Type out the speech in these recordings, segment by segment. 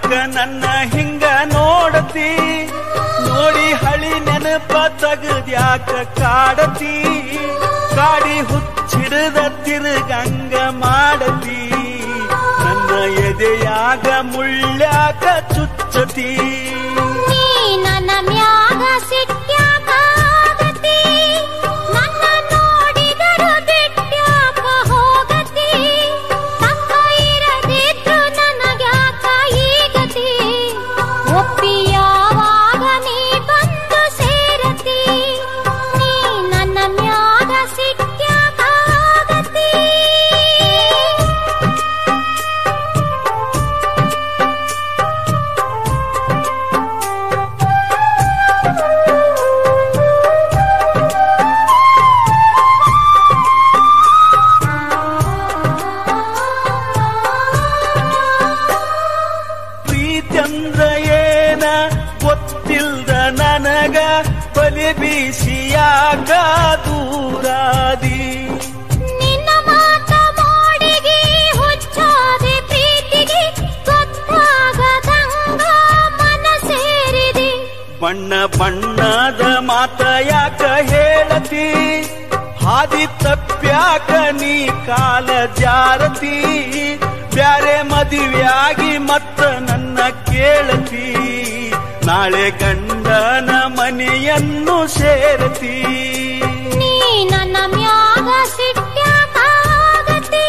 ಮತ್ಯಾಕ ನನ್ನ ಹಿಂಗ ನೋಡತಿ ನೋಡಿ ಹಳಿ ನೆನಪ ತಗದ್ಯಾಕ ಕಾಡತಿ ಕಾಡಿ ಹುಚ್ಚಿಡದ ತಿರುಗಂಗ ಮಾಡತಿ ನನ್ನ ಎದೆಯಾಗ ಮುಳ್ಳ್ಯಾಕ ಚುಚ್ಚತಿ ನೀ ನನ್ನ ಮ್ಯಾಗ ಸಿಟ್ಟ್ಯಾಕಾಗತಿ ನನ್ನ ನೋಡಿದರು ಬಿಟ್ಟ್ಯಾಕ ಹೋಗತಿ ತಕ್ಕ ಇರದಿದ್ರು ನನಗ್ಯಾಕ ಈಗತಿ ಒಪ್ಪಿ ಯಾವಾಗ ನೀ ಬಂದು ಸೇರತಿ ನೀ ನನ್ನ ಮ್ಯಾಗ ಸಿಟ್ಟ್ಯಾಕಾಗತಿ ಪ್ರೀತ್ಯಂದ್ರ ಏನ ಗೊತ್ತಿಲ್ದ ನನಗ ಬಲಿ ಬೀಸಿಯಾಕ ದೂರಾದಿ ನಿನ್ನ ಮಾತ ಮೋಡಿಗೆ ಹುಚ್ಚಾದೆ ಪ್ರೀತಿಗೆ ಗೊತ್ತಾಗದಂಗ ಮನ ಸೇರಿದೆ ಬಣ್ಣ ಬಣ್ಣದ ಮಾತ ಯಾಕ ಹೇಳತಿ ಹಾದಿ ತಪ್ಪ್ಯಾಕ ನೀ ಕಾಲ ಜಾರತಿ ಬ್ಯಾರೆ ಮದುವೆಯಾಗಿ ಮತ್ತ ನನ್ನ ಕೇಳತಿ ನಾಳೆ ಗಂಡನ ಮನೆಯನ್ನು ಸೇರತಿ ನೀ ನನ್ನ ಮ್ಯಾಗ ಸಿಟ್ಟ್ಯಾಕಾಗತಿ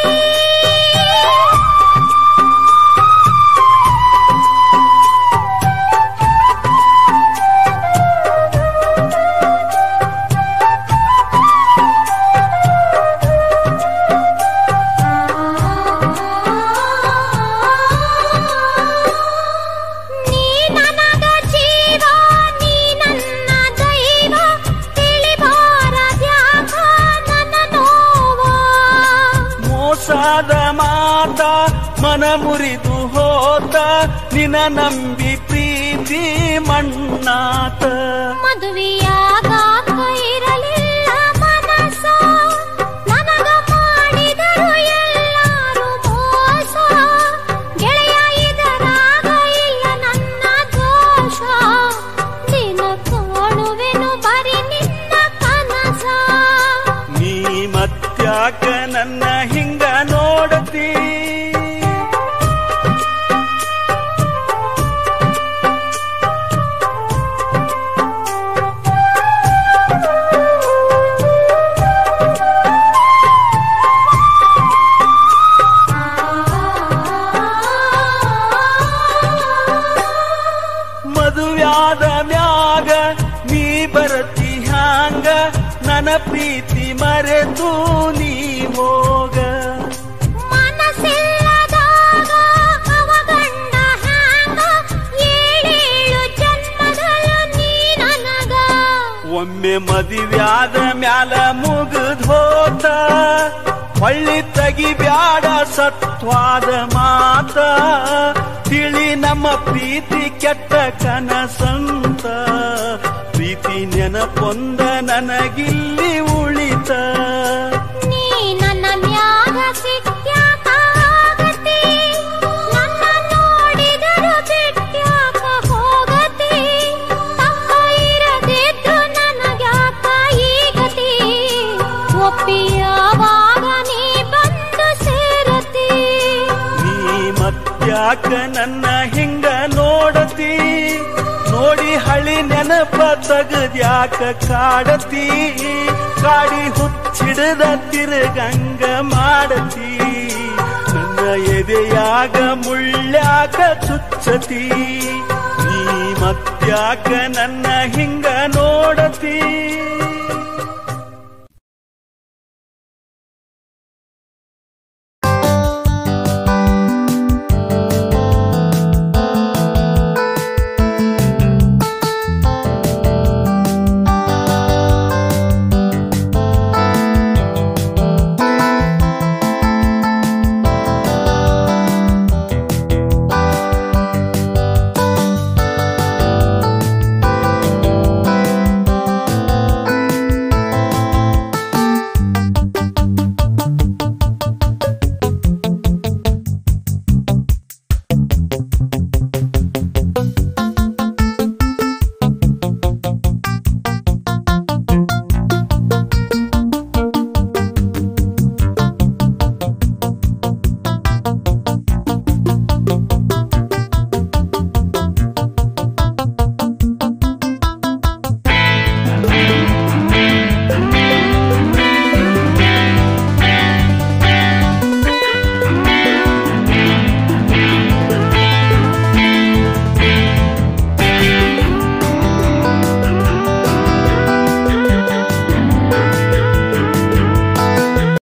ನೀ ನನಗ ಜೀವ ನೀ ನನ್ನ ದೈವ ತಿಳಿಬಾರದ್ಯಾಕ ನನ್ನ ನೋವ ಮೋಸದ ಮಾತ ಮನ ಮುರಿದು ಹೋತ ನಿನ ನಂಬಿ ಪ್ರೀತಿ ಮಣ್ಣಾತ ಮದುವೆಯಾಗಾಕ ಇರಲಿಲ್ಲ ಮನಸ ನನಗ ಮಾಡಿದರು ಎಲ್ಲಾರು ಮೋಸ ಗೆಳೆಯ ಇದರಾಗ ಇಲ್ಲ ನನ್ನ ದೋಷ ದಿನ ಕಾಣುವೆನು ಬರಿ ನಿನ್ನ ಕನಸ ನೀ ಮತ್ಯಾಕ ನನ್ನ ಹಿಂಗ ನೋಡತಿ ಮದುವ್ಯಾದ ಮ್ಯಾಗ ನೀ ಬರತಿ ಹ್ಯಾಂಗ ನನ್ನ ಪ್ರೀತಿ ಮರೆತು ನೀ ಹೋಗ ಮನಸ್ಸಿಲ್ಲದಾಗ ಅವಗಂಡ ಹ್ಯಾಂಗ ಏಳೇಳು ಜನ್ಮದಲ್ಲೂ ನೀ ನನಗ ಒಮ್ಮೆ ಮದುವ್ಯಾದ ಮ್ಯಾಲ ಮುಗಿದ್ ಹೋತ ಹೊಳ್ಳಿ ತೆಗಿಬ್ಯಾಡ ಸತ್ವಾದ ಮಾತ ತಿಳಿ ನಮ್ಮ ಪ್ರೀತಿ ಕೆಟ್ಟ ಕನಸಂತ ಪ್ರೀತಿ ನೆನಪೊಂದ ನನಗಿಲ್ಲಿ ಉಳಿತ ನೀ ನನ್ನ ಮ್ಯಾಗ ಸಿಟ್ಟ್ಯಾಕಾಗತಿ ನನ್ನ ನೋಡಿದರು ಬಿಟ್ಟ್ಯಾಕ ಹೋಗತಿ ತಪ್ಪ ಇರದಿದ್ದು ನನಗ್ಯಾಕ ಈಗತಿ ಒಪ್ಪಿ ಯಾವಾಗ ನೀ ಬಂದು ಸೇರತಿ ನೀ ಮತ್ಯಾಕ ನನ್ನ ಹಿಂಗ ನೋಡತಿ ನೋಡಿ ಹಳಿ ನೆನಪ ತಗದ್ಯಾಕ ಕಾಡತಿ ಕಾಡಿ ಹುಚ್ಚಿಡದ ತಿರುಗಂಗ ಮಾಡತಿ ನನ್ನ ಎದೆಯಾಗ ಮುಳ್ಳ್ಯಾಕ ಚುಚ್ಚತಿ ನೀ ಮತ್ಯಾಕ ನನ್ನ ಹಿಂಗ ನೋಡತಿ